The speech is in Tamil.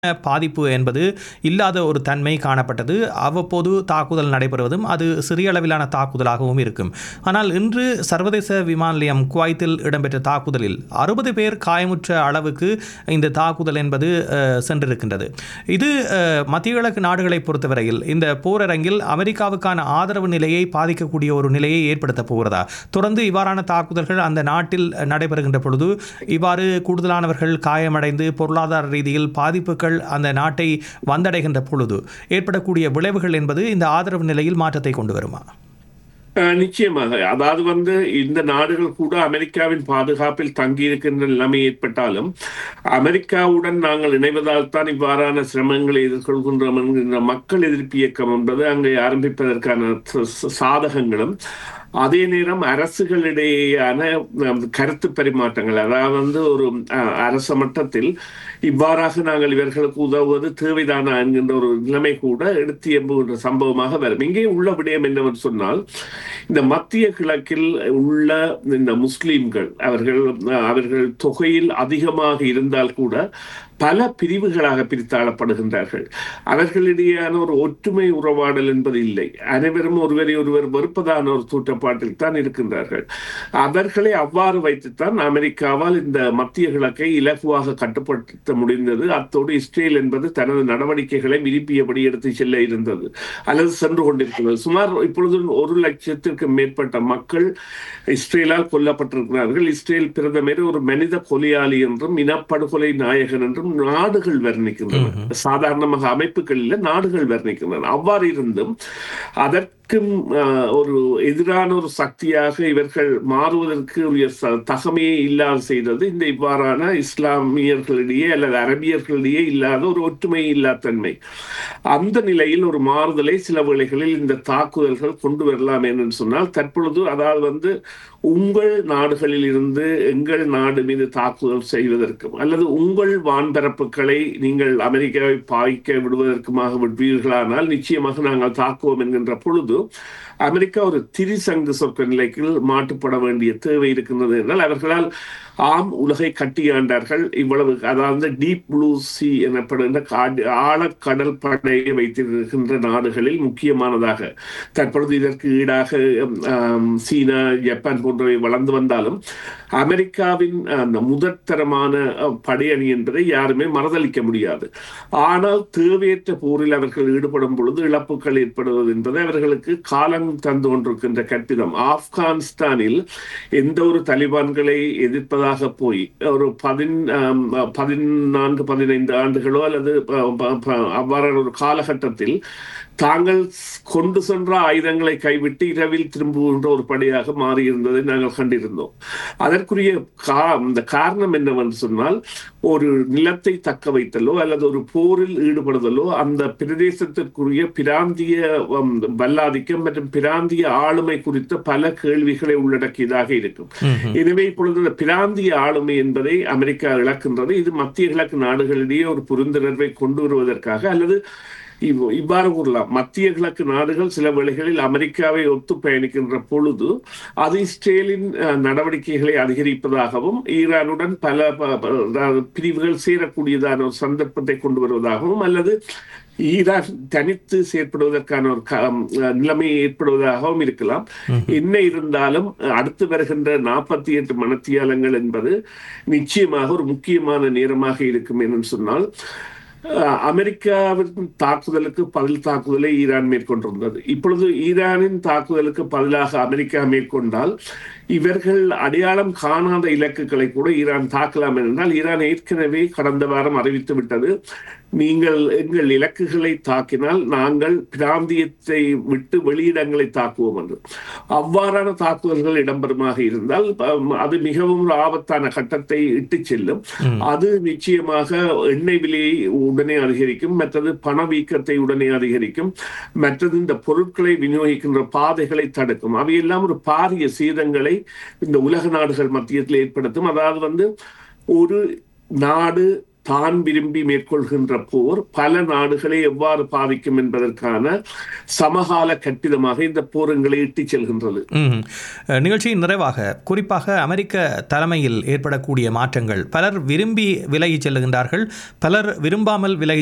பாதிப்பு என்பது இல்லாத ஒரு தன்மை காணப்பட்டது அவ்வப்போது தாக்குதல் நடைபெறுவதும் அது சிறிய அளவிலான தாக்குதலாகவும் இருக்கும் ஆனால் இன்று சர்வதேச விமான நிலையம் குவைத்தில் இடம்பெற்ற தாக்குதலில் அறுபது பேர் காயமுற்ற அளவுக்கு இந்த தாக்குதல் என்பது அஹ், சென்றிருக்கின்றது இது அஹ், மத்திய கிழக்கு நாடுகளை பொறுத்தவரையில் இந்த போரரங்கில் அமெரிக்காவுக்கான ஆதரவு நிலையை பாதிக்கக்கூடிய ஒரு நிலையை ஏற்படுத்த போகிறதா தொடர்ந்து இவ்வாறான தாக்குதல்கள் அந்த நாட்டில் நடைபெறுகின்ற பொழுது இவ்வாறு கூடுதலானவர்கள் காயமடைந்து பொருளாதார ரீதியில் பாதிப்புகள் அந்த நாட்டை வந்தடைகின்ற பொழுது ஏற்படக்கூடிய விளைவுகள் என்பது இந்த ஆதரவு நிலையில் மாற்றத்தை கொண்டு வருமா அஹ் நிச்சயமாக அதாவது வந்து இந்த நாடுகள் கூட அமெரிக்காவின் பாதுகாப்பில் தங்கியிருக்கின்ற நிலைமை ஏற்பட்டாலும் அமெரிக்காவுடன் நாங்கள் இணைவதால் தான் இவ்வாறான சிரமங்களை எதிர்கொள்கின்றோம் என்கின்ற மக்கள் எதிர்ப்பு இயக்கம் என்பது அங்கே ஆரம்பிப்பதற்கான ச- ச- சாதகங்களும் அதே நேரம் அரசுகளிடையேயான அஹ், கருத்து பரிமாற்றங்கள் அதாவது வந்து ஒரு அஹ், அரச மட்டத்தில் இவ்வாறாக நாங்கள் இவர்களுக்கு உதவுவது தேவைதானா என்கின்ற ஒரு நிலைமை கூட எடுத்து எம்புகின்ற சம்பவமாக வரும் இங்கே உள்ள விடயம் என்னவென்று சொன்னால் இந்த மத்திய கிழக்கில் உள்ள இந்த முஸ்லிம்கள் அவர்கள் அஹ், அவர்கள் தொகையில் அதிகமாக இருந்தால் கூட பல பிரிவுகளாக பிரித்தாளப்படுகின்றார்கள் அவர்களிடையேயான ஒரு ஒற்றுமை உறவாடல் என்பது இல்லை அனைவரும் ஒருவரை ஒருவர் வெறுப்பதான ஒரு தூற்றப்பாட்டில் தான் இருக்கின்றார்கள் அவர்களை அவ்வாறு வைத்துத்தான் அமெரிக்காவால் இந்த மத்திய கிழக்கை இலகுவாக கட்டுப்படுத்த முடிந்தது அத்தோடு இஸ்ரேல் என்பது தனது நடவடிக்கைகளை விரும்பியபடி எடுத்து செல்ல இருந்தது அல்லது சென்று கொண்டிருக்கிறது சுமார் இப்பொழுது ஒரு லட்சத்திற்கு மேற்பட்ட மக்கள் இஸ்ரேலால் கொல்லப்பட்டிருக்கிறார்கள் இஸ்ரேல் பிரதமர் ஒரு மனித கொலையாளி என்றும் இனப்படுகொலை நாயகன் என்றும் நாடுகள் வர்ணிக்கின்றன சாதாரணமாக அமைப்புகள் இல்ல நாடுகள் வர்ணிக்கின்றன அவ்வாறு இருந்தும் அதற்கும் ஆஹ், ஒரு எதிரான ஒரு சக்தியாக இவர்கள் மாறுவதற்கு உரிய ச- தகமையை இல்லாத செய்தது இந்த இவ்வாறான இஸ்லாமியர்களிடையே அல்லது அரபியர்களிடையே இல்லாத ஒரு ஒற்றுமை இல்லாத்தன்மை அந்த நிலையில் ஒரு மாறுதலை சில வேளைகளில் இந்த தாக்குதல்கள் கொண்டு வரலாம் என்று சொன்னால் தற்பொழுது அதாவது வந்து உங்கள் நாடுகளில் இருந்து எங்கள் நாடு மீது தாக்குதல் செய்வதற்கும் அல்லது உங்கள் வான்பரப்புகளை நீங்கள் அமெரிக்காவை பாய்க்க விடுவதற்குமாக விடுவீர்களானால் நிச்சயமாக நாங்கள் தாக்குவோம் என்கின்ற பொழுது அமெரிக்கா ஒரு திரிசங்கு சொற்க நிலைக்கு மாட்டுப்பட வேண்டிய தேவை இருக்கின்றது என்றால் அவர்களால் ஆம் உலகை கட்டியாண்டார்கள் இவ்வளவு அதாவது டீப் ப்ளூ சி எனப்படுகின்ற காடு ஆழக்கடல் படையை வைத்திருக்கின்ற நாடுகளில் முக்கியமானதாக தற்பொழுது இதற்கு ஈடாக ஆம், சீனா ஜப்பான் போன்றவை வளர்ந்து வந்தாலும் அமெரிக்காவின் அந்த முதற்தரமான அஹ், படையணி என்பதை யாருமே மறதளிக்க முடியாது ஆனால் தேவையற்ற போரில் அவர்கள் ஈடுபடும் பொழுது இழப்புகள் ஏற்படுவது என்பது அவர்களுக்கு காலம் தந்து கொண்டிருக்கின்ற கற்பிதம் ஆப்கானிஸ்தானில் எந்த ஒரு தலிபான்களை எதிர்ப்பதாக போய் ஒரு பதின் ஆம், பதினான்கு பதினைந்து ஆண்டுகளோ அல்லது ப- ப- ப- அவ்வாறான ஒரு காலகட்டத்தில் தாங்கள் கொண்டு சென்ற ஆயுதங்களை கைவிட்டு இரவில் திரும்புகின்ற ஒரு படையாக மாறியிருந்ததை நாங்கள் கண்டிருந்தோம் அதற்குரிய கா இந்த காரணம் என்னவென்று சொன்னால் ஒரு நிலத்தை தக்க வைத்தலோ அல்லது ஒரு போரில் ஈடுபடுதலோ அந்த பிரதேசத்திற்குரிய பிராந்திய உம், வல்லாதிக்கம் மற்றும் பிராந்திய ஆளுமை குறித்த பல கேள்விகளை உள்ளடக்கியதாக இருக்கும் எனவே இப்பொழுது இந்த பிராந்திய ஆளுமை என்பதை அமெரிக்கா இழக்கின்றது இது மத்திய கிழக்கு நாடுகளிடையே ஒரு புரிந்துணர்வை கொண்டு வருவதற்காக அல்லது இவ்- இவ்வாறு கூறலாம் மத்திய கிழக்கு நாடுகள் சில வேளைகளில் அமெரிக்காவை ஒத்து பயணிக்கின்ற பொழுது அது இஸ்ரேலின் அஹ், நடவடிக்கைகளை அதிகரிப்பதாகவும் ஈரானுடன் பல ப- ப- அதாவது பிரிவுகள் சேரக்கூடியதான ஒரு சந்தர்ப்பத்தை கொண்டு வருவதாகவும் அல்லது ஈரான் தனித்து செயற்படுவதற்கான ஒரு க- அஹ், நிலைமை ஏற்படுவதாகவும் இருக்கலாம் என்ன இருந்தாலும் அஹ், அடுத்து வருகின்ற நாற்பத்தி எட்டு மணத்தியாலங்கள் என்பது நிச்சயமாக ஒரு முக்கியமான நேரமாக இருக்கும் என்று சொன்னால் அஹ், அமெரிக்காவின் தாக்குதலுக்கு பதில் தாக்குதலை ஈரான் மேற்கொண்டிருந்தது இப்பொழுது ஈரானின் தாக்குதலுக்கு பதிலாக அமெரிக்கா மேற்கொண்டால் இவர்கள் அடையாளம் காணாத இலக்குகளை கூட ஈரான் தாக்கலாம் என்றால் ஈரான் ஏற்கனவே கடந்த வாரம் அறிவித்து விட்டது நீங்கள் எங்கள் இலக்குகளை தாக்கினால் நாங்கள் பிராந்தியத்தை விட்டு வெளியிடங்களை தாக்குவோம் என்று அவ்வாறான தாக்குதல்கள் இடம்பெறுமாக இருந்தால் அம், அது மிகவும் ஒரு ஆபத்தான கட்டத்தை இட்டு செல்லும் அது நிச்சயமாக எண்ணெய் விலையை உடனே அதிகரிக்கும் மற்றது பணவீக்கத்தை உடனே அதிகரிக்கும் மற்றது இந்த பொருட்களை விநியோகிக்கின்ற பாதைகளை தடுக்கும் அவையெல்லாம் ஒரு பாரிய சேதங்களை இந்த உலக நாடுகள் மத்தியத்தில் ஏற்படுத்தும் அதாவது வந்து ஒரு நாடு தான் விரும்பி மேற்கொள்கின்ற போர் பல நாடுகளை எவ்வாறு பாதிக்கும் என்பதற்கான சமகால கட்டிடமாக இந்த போரங்களை இட்டுச் செல்கின்றது ம். அஹ், நிகழ்ச்சியின் நிறைவாக குறிப்பாக அமெரிக்க தலைமையில் ஏற்படக்கூடிய மாற்றங்கள் பலர் விரும்பி விலகிச் செல்லுகின்றார்கள் பலர் விரும்பாமல் விலகி